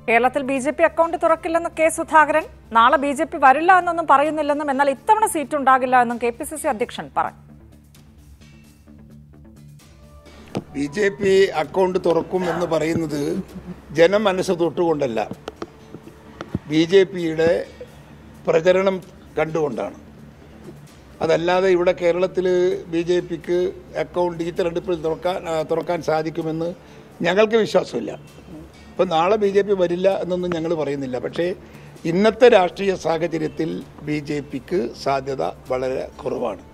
കേരളത്തിൽ B J P account തുറക്കില്ലെന്ന് K Sudhakaran നാളെ ബി ജെ പി വരില്ല എന്നൊന്നും പറയുന്നില്ലെന്നും എന്നാൽ ഇത്തവണ സീറ്റ് ഉണ്ടാകില്ല എന്നും കെ പി സി സി അധ്യക്ഷൻ പറഞ്ഞു ബി ജെ പി അക്കൗണ്ട് തുറക്കും എന്ന് പറയുന്നത് ജനമനസ്സ് തൊട്ടുകൊണ്ടല്ല ബി ജെ പിയുടെ പ്രചരണം കണ്ടുകൊണ്ടാണ് അതല്ലാതെ ഇവിടെ കേരളത്തിൽ ബി ജെ പിക്ക് അക്കൗണ്ട് ഈ തെരഞ്ഞെടുപ്പിൽ തുറക്കാൻ ആ, തുറക്കാൻ സാധിക്കുമെന്ന് ഞങ്ങൾക്ക് വിശ്വാസമില്ല ഇപ്പം നാളെ ബി ജെ പി വരില്ല എന്നൊന്നും ഞങ്ങൾ പറയുന്നില്ല പക്ഷേ ഇന്നത്തെ രാഷ്ട്രീയ സാഹചര്യത്തിൽ ബി ജെ പിക്ക് സാധ്യത വളരെ കുറവാണ്